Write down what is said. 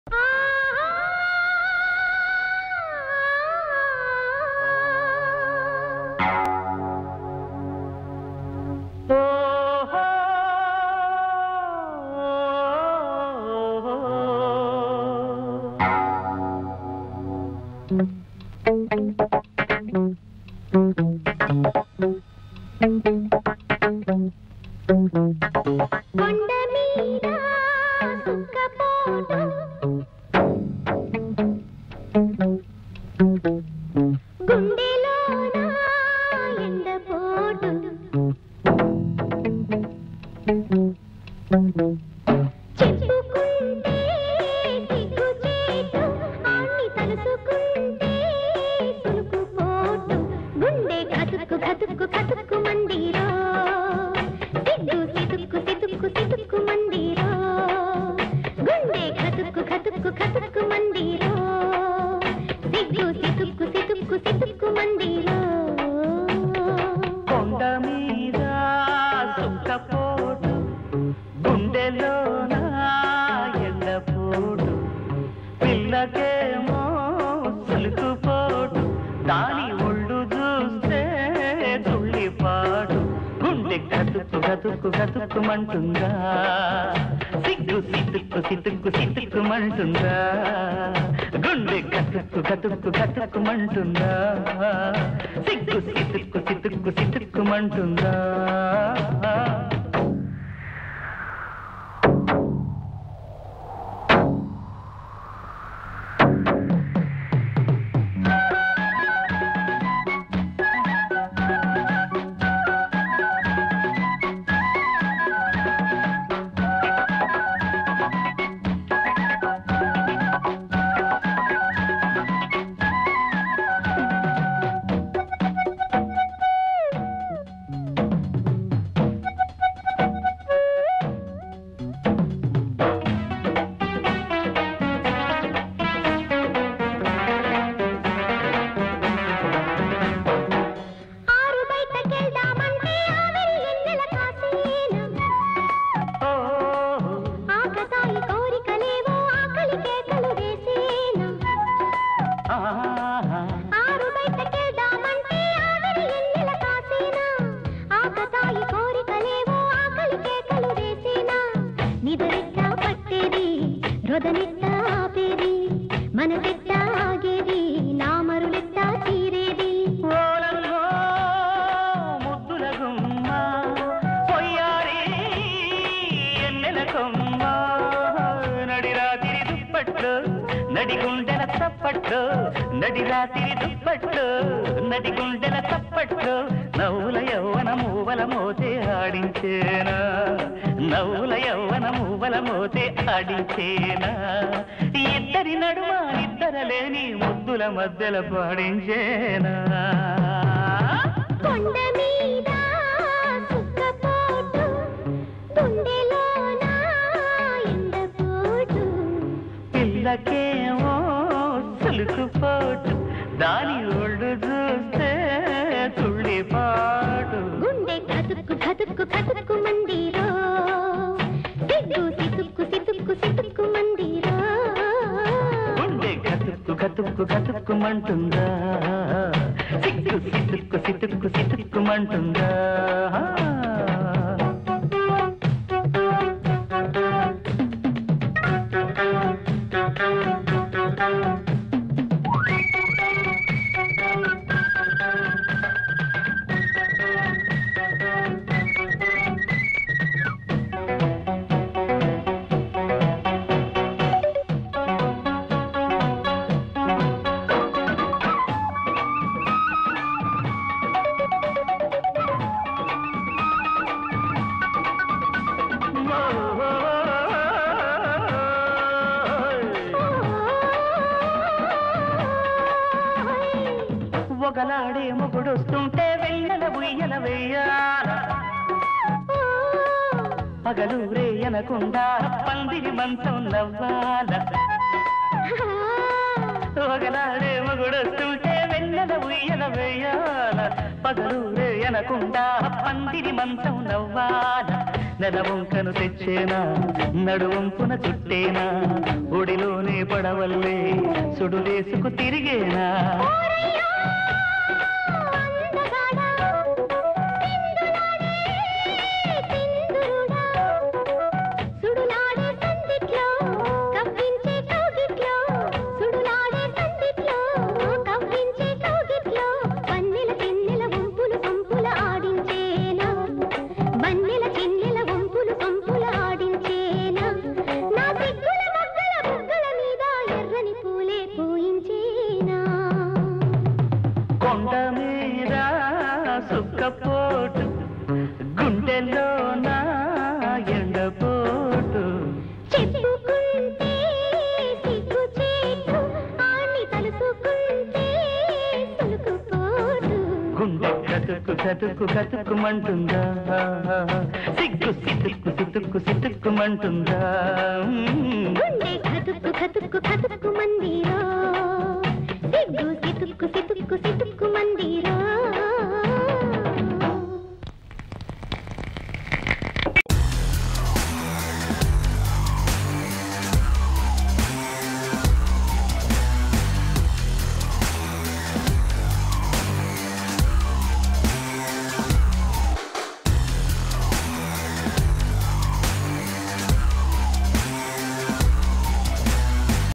కొండ మీద సుఖపోటు గుండెలోన ఎండపోటు చెప్పుకుంటే సిగ్గుచేటు అన్ని తలుసుకుంటే సులుకుపోటు గుండె కతుక్కు కతుక్కు కతుక్కు మందిరో సిగ్గు సితుక్కు సితుక్కు సితుక్కు మందిరో గుండె కతుక్కు కతుక్కు కతుక్కు మందిరో సిగ్గు సితుక్కు సితుక్కు సితుక్కు మందిరో కొండ మీద సుఖపోటు గుండెలోన ఎండపోటు పిల్లకేమో సులుకుపోటు దాని ఒళ్ళు చూస్తే తుళ్ళిపాటు గుండె గతుక్కు గతుక్కు గతుక్కుమంటుందా సిగ్గు సితుక్కు సితుక్కు సితుక్కుమంటుందా గుండె గతుక్కు గతుక్కు గతుక్కుమంటుందా సిగ్గు సితుక్కు సితుక్కు సితుక్కుమంటుందా ఆరు బయటకెళ్దామంటే ఆవిరి ఎన్నెల కాసేనా ఓ, ఆకతాయి కోరికలేవో ఆకలి కేకలు వేసేనా ఆహా, ఆరు బయటకెళ్దామంటే ఆవిరి ఎన్నెల కాసేనా ఆకతాయి కోరికలేవో ఆకలి కేకలు వేసేనా నిదరెట్టా పట్టేది రొదనెట్టా ఆపేది మనసెట్టా ఆగేది నామరులెట్టా తీరేది ఓలల్లో ముద్దుల గుమ్మ పొయ్యారి ఎన్నెల కొమ్మ నడిరాతిరి దుప్పట్లు నడిగుండెల తప్పట్లు నడిరాతిరి దుప్పట్లు నడిగుండెల తప్పట్లు నవ్వుల యవ్వన మూవల మోతే ఆడించేనా నవ్వుల యవ్వన మూవల మోతే ఆడించేనా ఇద్దరి నడుమ ఇద్దరలేని ముద్దుల మధ్యల పాడించేనా కొండ మీద సుఖపోటు గుండెలోన ఎండపోటు పిల్లకేమో సులుకుపోటు దాని ఒళ్ళు చూస్తే తుళ్ళిపాటు గుండె కతుక్కు కతుక్కు కతుక్కు మందిరో సిగ్గు సితుక్కు సితుక్కు సితుక్కు మందిరో గుండె గతుక్కు గతుక్కు గతుక్కుమంటుందా సిక్కు సితుక్కు సితుక్కు సితుక్కుమంటుందా ఒకలాడే మొగుడొస్తుంటే వెన్నెల ఉయ్యల వెయ్యాల పగలు రేయనకుండా పందిరి మంచం నవ్వాల ఒకలాడే మొగుడొస్తుంటే వెన్నెల ఉయ్యల వెయ్యాల పగలు రేయనకుండా పందిరి మంచం నవ్వాల నెల వంకను తెచ్చేనా నడువంపున చుట్టేనా ఒడిలోనే పడవల్లే సుడులేసుకు తిరిగేనా ఓరయ్యో, అందగాడా, సింధులాడే, సింధురుడా, సుడులాడే సందిట్లో, కవ్వించే కౌగిట్లో, సుడులాడే సందిట్లో, కవ్వించే కౌగిట్లో, వన్నెల చిన్నెల వంపులు సొంపుల ఆడించేనా వన్నెల చిన్నెల వంపులు సొంపుల ఆడించేనా నా సిగ్గుల మొగ్గల బుగ్గల మీద ఎర్రని పూలే పూయించేనా కొండ మీద సుక్కపోటు గుండెల్లో నా ఎండపోటు చెప్పుకుంటే సిగ్గు చేటు ఆని తలుసుకుంటే సులుకుపోటు గుండె కతుక్కు కతుక్కు కతుక్కుమంటుందా సిగ్గు సితుక్కు సితుక్కు సితుక్కుమంటుందా గుండె కతుక్కు కతుక్కు కతుక్కు మందిరా